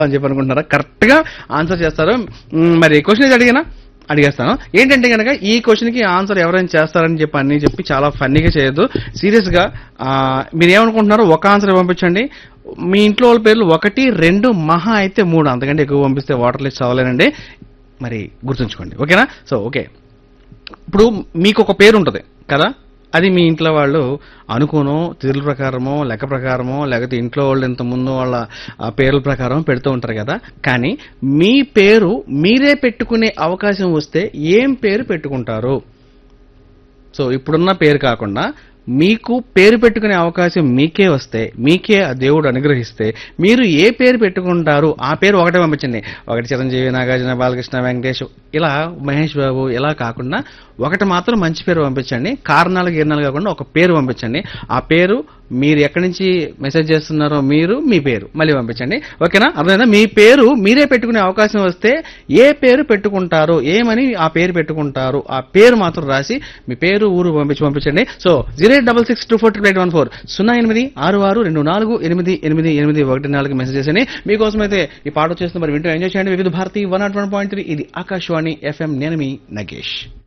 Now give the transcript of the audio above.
అని చెప్పి అనుకుంటున్నారా కరెక్ట్ గా ఆన్సర్ చేస్తారు మ్, మరి క్వశ్చన్ ఏది అడిగినా అడిగేస్తాను ఏంటంటే కనుక ఈ క్వశ్చన్ కి ఆన్సర్ ఎవరైనా చేస్తారని చెప్పి అన్ని చెప్పి చాలా ఫన్నీగా చేయొద్దు సీరియస్ గా ఆ, మీరు ఏమనుకుంటున్నారో ఒక ఆన్సర్ పంపించండి మీ ఇంట్లో వాళ్ళ పేర్లు ఒకటి రెండు మహా అయితే మూడు అంతకంటే ఎక్కువ పంపిస్తే వాటర్ లిస్ట్ చదవలేనండి మరి గుర్తుంచుకోండి ఓకేనా సో ఓకే ఇప్పుడు మీకు ఒక పేరు ఉంటుంది కదా అది మీ ఇంట్లో వాళ్ళు అనుకోనో తీరుల ప్రకారమో లెక్క ప్రకారమో లేకపోతే ఇంట్లో వాళ్ళు ఇంత ముందు వాళ్ళ ఆ, పేర్ల ప్రకారం పెడుతూ ఉంటారు కదా కానీ మీ పేరు మీరే పెట్టుకునే అవకాశం వస్తే ఏం పేరు పెట్టుకుంటారు సో ఇప్పుడున్న పేరు కాకుండా మీకు పేరు పెట్టుకునే అవకాశం మీకే వస్తే మీకే ఆ దేవుడు అనుగ్రహిస్తే మీరు ఏ పేరు పెట్టుకుంటారు ఆ పేరు ఒకటే పంపించండి ఒకటి చిరంజీవి నాగార్జున బాలకృష్ణ వెంకటేష్ ఇలా మహేష్ బాబు ఇలా కాకుండా ఒకటి మాత్రం మంచి పేరు పంపించండి కారణాలు గీరణాలు కాకుండా ఒక పేరు పంపించండి ఆ పేరు మీరు ఎక్కడి నుంచి మెసేజ్ చేస్తున్నారో మీరు మీ పేరు మళ్ళీ పంపించండి ఓకేనా అర్థమైందా మీ పేరు మీరే పెట్టుకునే అవకాశం వస్తే ఏ పేరు పెట్టుకుంటారు ఏమని ఆ పేరు పెట్టుకుంటారు ఆ పేరు మాత్రం రాసి మీ పేరు ఊరు పంపించి పంపించండి so zero eight double six two four triple eight one four సున్నా ఎనిమిది ఆరు ఆరు రెండు నాలుగు ఎనిమిది ఎనిమిది ఎనిమిది ఒకటి నాలుగు మెసేజ్ చేసండి మీకోసం అయితే ఈ పాట వచ్చేస్తుంది మరి వింటూ ఎంజాయ్ చేయండి Vividh Bharati one nought one point three ఇది ఆకాశవాణి ఎఫ్ఎం నేను మీ నగేష్